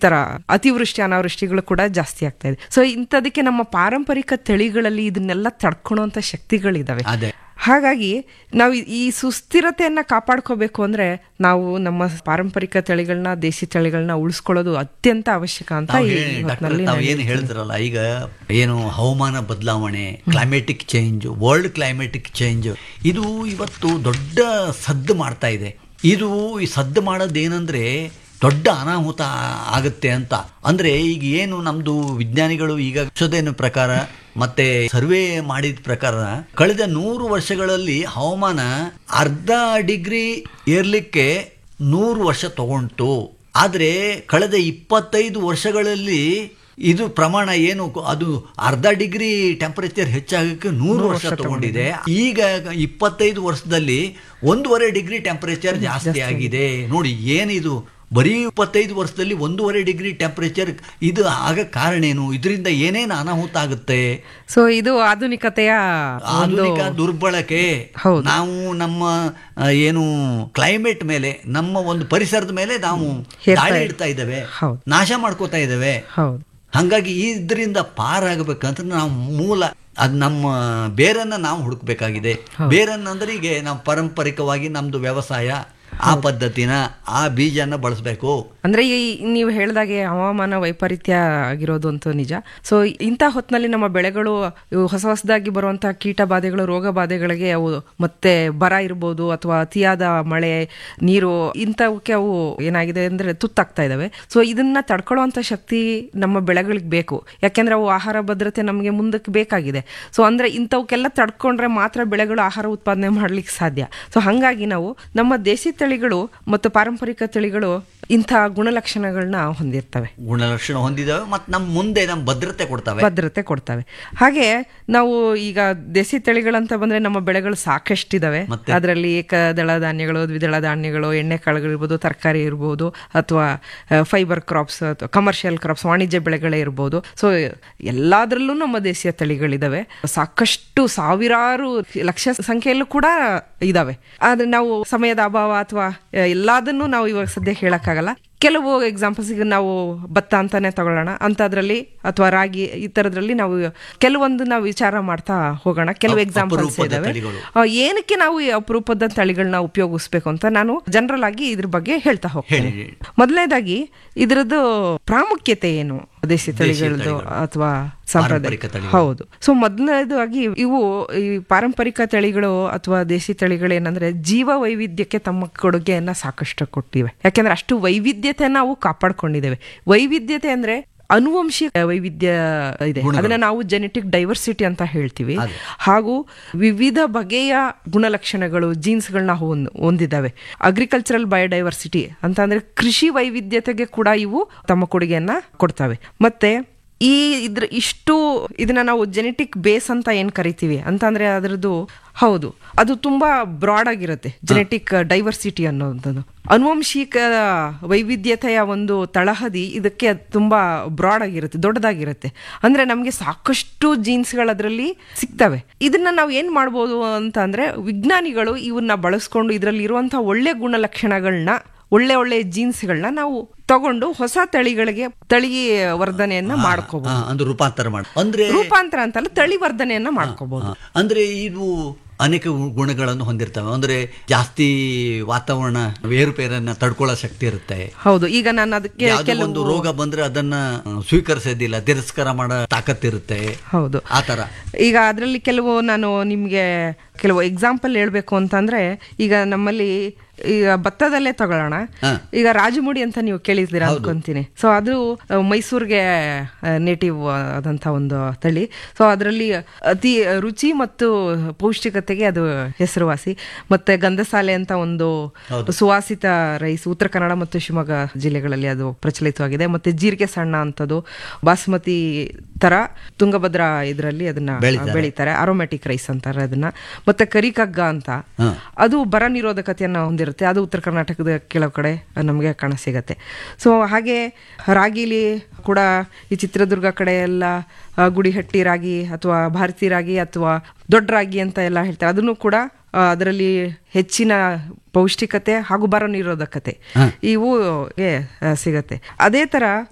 ತರ ಅತಿವೃಷ್ಟಿ ಅನಾವೃಷ್ಟಿಗಳು ಕೂಡ ಜಾಸ್ತಿ ಆಗ್ತಾ ಇದೆ ಸೊ ಇಂಥದಕ್ಕೆ ನಮ್ಮ ಪಾರಂಪರಿಕ ತಳಿಗಳಲ್ಲಿ ಇದನ್ನೆಲ್ಲ ತಡ್ಕೊಳೋಂಥ ಶಕ್ತಿಗಳಿದಾವೆ ಅದೇ ಹಾಗಾಗಿ ನಾವು ಈ- ಈ ಸುಸ್ಥಿರತೆಯನ್ನ ಕಾಪಾಡ್ಕೋಬೇಕು ಅಂದ್ರೆ ನಾವು ನಮ್ಮ ಪಾರಂಪರಿಕ ತಳಿಗಳನ್ನ ದೇಸಿ ತಳಿಗಳನ್ನ ಉಳಿಸ್ಕೊಳ್ಳೋದು ಅತ್ಯಂತ ಅವಶ್ಯಕ ಅಂತ ತಾವು ಈ ಹೇಳಿ- ಡಾಕ್ಟರ್ ಹೊತ್ನಲ್ಲಿ ತಾವು ನಾನು ಏನು ಹೇಳಿದ್ರಲ್ಲ ಈಗ ಏನು ಹವಾಮಾನ ಬದಲಾವಣೆ climatic change world climatic change ಇದು ಇವತ್ತು ದೊಡ್ಡ ಸದ್ದು ಮಾಡ್ತಾ ಇದೆ ಇದು ಈ ಸದ್ದು ಮಾಡೋದೇನೆಂದ್ರೆ ದೊಡ್ಡ ಅನಾಹುತ ಆಗುತ್ತೆ ಅಂತ ಅಂದ್ರೆ ಈಗ ಏನು ನಮ್ದು ವಿಜ್ಞಾನಿಗಳು ಈಗ ಸಂಶೋಧನೆ ಪ್ರಕಾರ ಮತ್ತೆ ಸರ್ವೆ ಮಾಡಿದ ಪ್ರಕಾರ ಕಳೆದ ನೂರು ವರ್ಷಗಳಲ್ಲಿ ಹವಾಮಾನ ಅರ್ಧ ಡಿಗ್ರಿ ಏರ್ಲಿಕ್ಕೆ ನೂರು ವರ್ಷ ತಗೊಂಡು ಆದರೆ ಕಳೆದ ಇಪ್ಪತ್ತೈದು ವರ್ಷಗಳಲ್ಲಿ ಇದು ಪ್ರಮಾಣ ಏನು ಅದು ಅರ್ಧ ಡಿಗ್ರಿ ಟೆಂಪರೇಚರ್ ಹೆಚ್ಚಾಗಕ್ಕೆ ನೂರು ವರ್ಷ ತಗೊಂಡಿದೆ ಈಗ ಇಪ್ಪತ್ತೈದು ವರ್ಷದಲ್ಲಿ ಒಂದೂವರೆ ಡಿಗ್ರಿ ಟೆಂಪರೇಚರ್ ಜಾಸ್ತಿ ಆಗಿದೆ ನೋಡಿ ಏನಿದು ಬರೀ ಇಪ್ಪತ್ತೈದು ವರ್ಷದಲ್ಲಿ ಒಂದೂವರೆ ಡಿಗ್ರಿ ಟೆಂಪರೇಚರ್ ಇದು ಆಗ ಕಾರಣ ಏನು ಇದರಿಂದ ಏನೇನು ಅನಾಹುತ ಆಗುತ್ತೆ ಸೊ ಇದು ಆಧುನಿಕತೆಯ ಒಂದು ಆಧುನಿಕ ದುರ್ಬಳಕೆ ಹೌದು. ನಾವು ನಮ್ಮ ಆ, ಏನು ಕ್ಲೈಮೇಟ್ ಮೇಲೆ ನಮ್ಮ ಒಂದು ಪರಿಸರದ ಮೇಲೆ ನಾವು ಹೇರ್ತಾ ದಾಳಿ ಇದ್ದೀವಿ. ಇಡ್ತಾ ಇದ್ದೇವೆ ಹೌದು. ನಾಶ ಮಾಡ್ಕೋತಾ ಇದ್ದೇವೆ ಹೌದು ಹಂಗಾಗಿ ಇದರಿಂದ ಪಾರಾಗಬೇಕಂತ ನಾವು ಮೂಲ ಅದು ನಮ್ಮ ಬೇರನ್ನ ನಾವು ಹುಡುಕ್ಬೇಕಾಗಿದೆ ಬೇರನ್ನ ಅಂದ್ರೆ ಈಗ ನಾವು ಪಾರಂಪರಿಕವಾಗಿ ನಮ್ದು ವ್ಯವಸಾಯ ಆ ಪದ್ಧತಿನ ಆ ಬೀಜನ ಬಳಸಬೇಕು ಅಂದ್ರೆ ಈ ನೀವು ಹೇಳ್ದಾಗೆ ಹವಾಮಾನ ವೈಪರೀತ್ಯ ಆಗಿರೋದು ಅಂತೂ ನಿಜ ಸೊ ಇಂಥ ಹೊತ್ತಿನಲ್ಲಿ ನಮ್ಮ ಬೆಳೆಗಳು ಇವು ಹೊಸ ಹೊಸದಾಗಿ ಬರುವಂತಹ ಕೀಟ ಬಾಧೆಗಳು ರೋಗ ಬಾಧೆಗಳಿಗೆ ಅವು ಮತ್ತೆ ಬರ ಇರ್ಬೋದು ಅಥವಾ ಅತಿಯಾದ ಮಳೆ ನೀರು ಇಂಥವಕ್ಕೆ ಅವು ಏನಾಗಿದೆ ಅಂದ್ರೆ ತುತ್ತಾಗ್ತಾ ಇದಾವೆ ಸೊ ಇದನ್ನ ತಡ್ಕೊಳ್ಳುವಂತ ಶಕ್ತಿ ನಮ್ಮ ಬೆಳೆಗಳಿಗೆ ಬೇಕು ಯಾಕೆಂದ್ರೆ ಅವು ಆಹಾರ ಭದ್ರತೆ ನಮಗೆ ಮುಂದಕ್ಕೆ ಬೇಕಾಗಿದೆ ಸೊ ಅಂದ್ರೆ ಇಂಥವಕ್ಕೆಲ್ಲ ತಡ್ಕೊಂಡ್ರೆ ಮಾತ್ರ ಬೆಳೆಗಳು ಆಹಾರ ಉತ್ಪಾದನೆ ಮಾಡ್ಲಿಕ್ಕೆ ಸಾಧ್ಯ ಸೊ ಹಂಗಾಗಿ ನಾವು ನಮ್ಮ ದೇಸಿ ತಳಿಗಳು ಮತ್ತು ಪಾರಂಪರಿಕ ತಳಿಗಳು ಇಂಥ ಗುಣಲಕ್ಷಣಗಳನ್ನ ಹೊಂದಿರ್ತವೆ ಗುಣಲಕ್ಷಣ ಹೊಂದಿದಾವೆ ಮತ್ತು ನಮ್ಮ ಮುಂದೆ ನಮ್ಮ ಭದ್ರತೆ ಕೊಡ್ತವೆ ಭದ್ರತೆ ಕೊಡ್ತವೆ ಹಾಗೆ ನಾವು ಈಗ ದೇಸಿ ತಳಿಗಳಂತ ಬಂದ್ರೆ ನಮ್ಮ ಬೆಳೆಗಳು ಸಾಕಷ್ಟಿದಾವೆ ಮತ್ತೆ? ಅದರಲ್ಲಿ ಏಕದಳ ಧಾನ್ಯಗಳು ದ್ವಿದಳ ಧಾನ್ಯಗಳು ಎಣ್ಣೆ ಕಾಳುಗಳಿರ್ಬೋದು ತರಕಾರಿ ಇರ್ಬೋದು ಅಥವಾ ಫೈಬರ್ ಕ್ರಾಪ್ಸ್ ಅಥವಾ ಕಮರ್ಷಿಯಲ್ ಕ್ರಾಪ್ಸ್ ವಾಣಿಜ್ಯ ಬೆಳೆಗಳೇ ಇರ್ಬೋದು ಸೊ ಎಲ್ಲಾದ್ರಲ್ಲೂ ನಮ್ಮ ದೇಶೀಯ ತಳಿಗಳಿದಾವೆ ಸಾಕಷ್ಟು ಸಾವಿರಾರು ಲಕ್ಷ ಸಂಖ್ಯೆಯಲ್ಲೂ ಕೂಡ ಇದಾವೆ ಆದ್ರೆ ನಾವು ಸಮಯದ ಅಭಾವ ಅಥವಾ ಎಲ್ಲದನ್ನು ನಾವು ಇವಾಗ ಸದ್ಯ ಹೇಳಕ್ಕಾಗಲ್ಲ ಕೆಲವು ಎಕ್ಸಾಂಪಲ್ಸ್ ಈಗ ನಾವು ಭತ್ತ ಅಂತಾನೆ ತಗೊಳ್ಳೋಣ ಅಂತದ್ರಲ್ಲಿ ಅಥವಾ ರಾಗಿ ಈ ತರದ್ರಲ್ಲಿ ನಾವು ಕೆಲವೊಂದು ನಾವು ವಿಚಾರ ಮಾಡ್ತಾ ಹೋಗೋಣ ಕೆಲವು ಅಪ್- ಎಕ್ಸಾಂಪಲ್ಸ್ ಅಪರೂಪದ ಇದಾವೆ ತಳಿಗಳು. ಆ, ಏನಕ್ಕೆ ನಾವು ಈ ಅಪರೂಪದ ತಳಿಗಳನ್ನ ಉಪಯೋಗಿಸ್ಬೇಕು ಅಂತ ನಾನು ಜನರಲ್ ಆಗಿ ಇದ್ರ ಬಗ್ಗೆ ಹೇಳ್ತಾ ಹೋಗ್ತೀನಿ ಹೇಳಿ. ಮೊದಲನೇದಾಗಿ ಇದ್ರದ್ದು ಪ್ರಾಮುಖ್ಯತೆ ಏನು ದೇಸಿ ತಳಿಗಳದ್ದು ಅಥವಾ ಪಾರಂಪರಿಕ ಸಾಂಪ್ರದಾಯಿಕ ತಳಿಗಳು. ಹೌದು ಸೊ ಮೊದಲನೇದಾಗಿ ಇವು ಈ ಪಾರಂಪರಿಕ ತಳಿಗಳು ಅಥವಾ ದೇಸಿ ತಳಿಗಳು ಏನಂದ್ರೆ ಜೀವ ವೈವಿಧ್ಯಕ್ಕೆ ತಮ್ಮ ಕೊಡುಗೆಯನ್ನ ಸಾಕಷ್ಟು ಕೊಟ್ಟಿವೆ ಯಾಕೆಂದ್ರೆ ಅಷ್ಟು ವೈವಿಧ್ಯತೆ ನಾವು ಕಾಪಾಡ್ಕೊಂಡಿದ್ದೇವೆ ವೈವಿಧ್ಯತೆ ಅಂದ್ರೆ ಅನುವಂಶಿಕ ವೈವಿಧ್ಯ ಇದೆ ಅದನ್ನ ನಾವು ಜೆನೆಟಿಕ್ ಡೈವರ್ಸಿಟಿ ಅಂತ ಹೇಳ್ತೀವಿ ಅದೇ. ಹಾಗೂ ವಿವಿಧ ಬಗೆಯ ಗುಣಲಕ್ಷಣಗಳು ಜೀನ್ಸ್ಗಳನ್ನ ಹೊಂದಿದ್ದಾವೆ ಅಗ್ರಿಕಲ್ಚರಲ್ ಬಯೋಡೈವರ್ಸಿಟಿ ಅಂತ ಅಂದ್ರೆ ಕೃಷಿ ವೈವಿಧ್ಯತೆಗೆ ಕೂಡ ಇವು ತಮ್ಮ ಕೊಡುಗೆಯನ್ನ ಕೊಡ್ತವೆ ಮತ್ತೆ ಈ ಇದ್ರ ಇಷ್ಟು ಇದನ್ನ ನಾವು ಜೆನೆಟಿಕ್ ಬೇಸ್ ಅಂತ ಏನ್ ಕರಿತೀವಿ ಅಂತ ಅಂದ್ರೆ ಅದರದ್ದು ಹೌದು ಅದು ತುಂಬಾ ಬ್ರಾಡ್ ಆಗಿರುತ್ತೆ ಜೆನೆಟಿಕ್ ಡೈವರ್ಸಿಟಿ ಅನ್ನೋಂಥದ್ದು ಅನುವಂಶಿಕ ವೈವಿಧ್ಯತೆಯ ಒಂದು ತಳಹದಿ ಇದಕ್ಕೆ ತುಂಬಾ ಬ್ರಾಡ್ ಆಗಿರುತ್ತೆ ದೊಡ್ಡದಾಗಿರುತ್ತೆ ಅಂದ್ರೆ ನಮಗೆ ಸಾಕಷ್ಟು ಜೀನ್ಸ್ಗಳು ಅದರಲ್ಲಿ ಸಿಗ್ತವೆ ಇದನ್ನ ನಾವು ಏನ್ ಮಾಡ್ಬೋದು ಅಂತ ಅಂದ್ರೆ ವಿಜ್ಞಾನಿಗಳು ಇವನ್ನ ಬಳಸ್ಕೊಂಡು ಇದರಲ್ಲಿ ಇರುವಂತಹ ಒಳ್ಳೆ ಗುಣಲಕ್ಷಣಗಳನ್ನ ಒಳ್ಳೆ ಒಳ್ಳೆ ಜೀನ್ಸ್ಗಳನ್ನ ನಾವು ತಗೊಂಡು ಹೊಸ ತಳಿಗಳಿಗೆ ತಳಿ ವರ್ಧನೆಯನ್ನ ಮಾಡ್ಕೋಬಹುದು ಆ, ಅಂದ್ರೆ ರೂಪಾಂತರ ಮಾಡಿ ಅಂದ್ರೆ ರೂಪಾಂತರ ಅಂತಲ್ಲ ತಳಿ ವರ್ಧನೆಯನ್ನ ಮಾಡ್ಕೋಬಹುದು ಆ, ಅಂದ್ರೆ ಇದು ಅನೇಕ ಗು- ಗುಣಗಳನ್ನು ಹೊಂದಿರ್ತವೆ ಅಂದ್ರೆ ಜಾಸ್ತಿ ವಾತಾವರಣ ಏರುಪೇರನ್ನ ತಡ್ಕೊಳ್ಳೋ ಶಕ್ತಿ ಇರುತ್ತೆ ಹೌದು ಈಗ ನಾನು ಅದಕ್ಕೆ ಯಾವುದೋ ಕೆಲವು ಒಂದು ರೋಗ ಬಂದ್ರೆ ಅದನ್ನ ಆ, ಸ್ವೀಕರಿಸೋದಿಲ್ಲ ತಿರಸ್ಕಾರ ಮಾಡೋ ತಾಕತ್ತಿರುತ್ತೆ ಹೌದು ಆ ತರ ಈಗ ಅದರಲ್ಲಿ ಕೆಲವು ನಾನು ನಿಮಗೆ ಕೆಲವು ಎಕ್ಸಾಂಪಲ್ ಹೇಳ್ಬೇಕು ಅಂತಂದ್ರೆ ಈಗ ನಮ್ಮಲ್ಲಿ ಈಗ ಭತ್ತದಲ್ಲೇ ತಗೊಳ್ಳೋಣ ಹಾ. ಈಗ ರಾಜಮುಡಿ ಅಂತ ನೀವು ಕೇಳಿದ್ದೀರಾ ಅನ್ಕೊಂತೀನಿ ಸೊ ಅದು ಆ, ಮೈಸೂರಿಗೆ ನೇಟಿವ್ ಆದಂತ ಒಂದು ತಳಿ ಸೊ ಅದರಲ್ಲಿ ಅತಿ ರುಚಿ ಮತ್ತು ಪೌಷ್ಟಿಕತೆಗೆ ಅದು ಹೆಸರುವಾಸಿ ಮತ್ತೆ ಗಂಧಸಾಲೆ ಅಂತ ಒಂದು ಸುವಾಸಿತ ರೈಸ್ ಉತ್ತರ ಕನ್ನಡ ಮತ್ತು ಶಿವಮೊಗ್ಗ ಜಿಲ್ಲೆಗಳಲ್ಲಿ ಅದು ಪ್ರಚಲಿತವಾಗಿದೆ ಮತ್ತೆ ಜೀರಿಗೆ ಸಣ್ಣ ಅಂತದ್ದು ಬಾಸ್ಮತಿ ತರ ತುಂಗಭದ್ರಾ ಇದರಲ್ಲಿ ಅದನ್ನ ಬೆಳೀತಾರೆ. ಬೆಳೀತಾರೆ ಅರೋಮ್ಯಾಟಿಕ್ ರೈಸ್ ಅಂತಾರೆ ಅದನ್ನ ಮತ್ತೆ ಕರಿಕಗ್ಗ ಅಂತ ಹಾ. ಅದು ಬರ ನಿರೋಧಕತೆಯನ್ನು ಹೊಂದಿರುತ್ತೆ ಅದು ಉತ್ತರ ಕರ್ನಾಟಕದ ಕೆಲವು ಕಡೆ ನಮಗೆ ಕಾಣ ಸಿಗತ್ತೆ ಸೊ ಹಾಗೆ ರಾಗಿಲಿ ಕೂಡ ಈ ಚಿತ್ರದುರ್ಗ ಕಡೆ ಎಲ್ಲ ಆ, ಗುಡಿಹಟ್ಟಿ ರಾಗಿ ಅಥವಾ ಭಾರತಿ ರಾಗಿ ಅಥವಾ ದೊಡ್ಡ ರಾಗಿ ಅಂತ ಎಲ್ಲ ಹೇಳ್ತಾರೆ ಅದನ್ನು ಕೂಡ ಆ, ಅದರಲ್ಲಿ ಹೆಚ್ಚಿನ ಪೌಷ್ಟಿಕತೆ ಹಾಗೂ ಬರ ನಿರೋಧಕತೆ ಇವು ಗೆ, ಆ, ಸಿಗತ್ತೆ ಅದೇ ತರ